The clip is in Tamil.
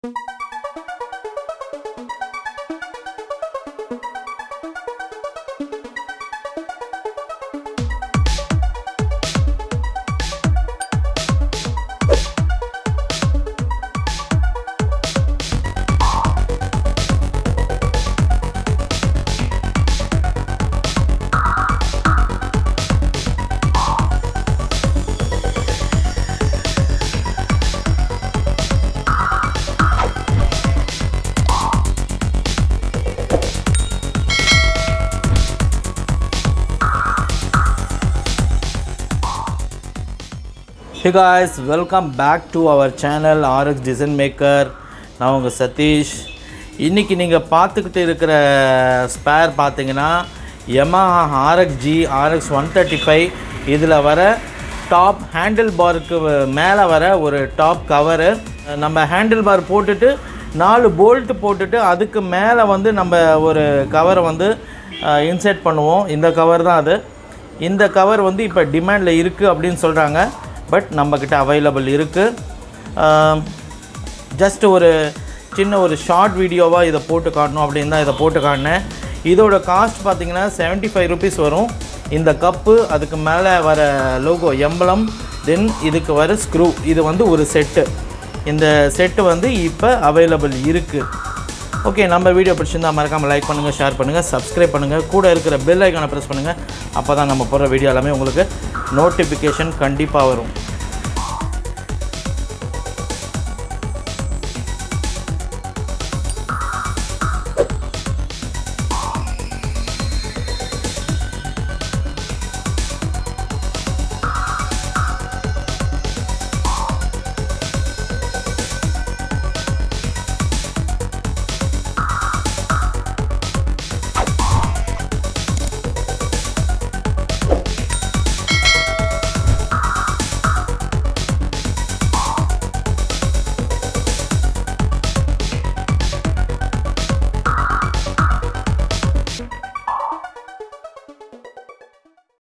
hey guys welcome back to our channel RX design maker நான் உங்கள் சதீஷ் இன்றைக்கி நீங்கள் பார்த்துக்கிட்டு இருக்கிற ஸ்பேர் பார்த்தீங்கன்னா Yamaha RX G RX one thirty five இதில் வர டாப் ஹேண்டில் பாருக்கு மேலே வர ஒரு டாப் கவரு நம்ம ஹேண்டில் பார் போட்டுட்டு நாலு போல்ட்டு போட்டுட்டு அதுக்கு மேலே வந்து நம்ம ஒரு கவரை வந்து இன்செர்ட் பண்ணுவோம் இந்த கவர் தான் அது இந்த கவர் வந்து இப்போ டிமாண்டில் இருக்குது அப்படின்னு சொல்கிறாங்க பட் நம்மக்கிட்ட அவைலபிள் இருக்குது ஜஸ்ட் ஒரு சின்ன ஒரு ஷார்ட் வீடியோவாக இதை போட்டு காட்டணும் அப்படின்னு தான் இதை போட்டு காட்டினேன் இதோட காஸ்ட் பார்த்தீங்கன்னா 75 ஃபைவ் ருபீஸ் வரும் இந்த கப்பு அதுக்கு மேலே வர லோகோ எம்பளம் தென் இதுக்கு வர ஸ்க்ரூ இது வந்து ஒரு செட்டு இந்த செட்டு வந்து இப்போ அவைலபிள் இருக்குது ஓகே நம்ம வீடியோ பிடிச்சிருந்தா மறக்காமல் லைக் பண்ணுங்கள் ஷேர் பண்ணுங்கள் சப்ஸ்கிரைப் பண்ணுங்கள் கூட இருக்கிற பெல் ஐக்கானை ப்ரெஸ் பண்ணுங்கள் அப்போ தான் நம்ம போடுற வீடியோ எல்லாமே உங்களுக்கு நோட்டிஃபிகேஷன் கண்டிப்பாக வரும்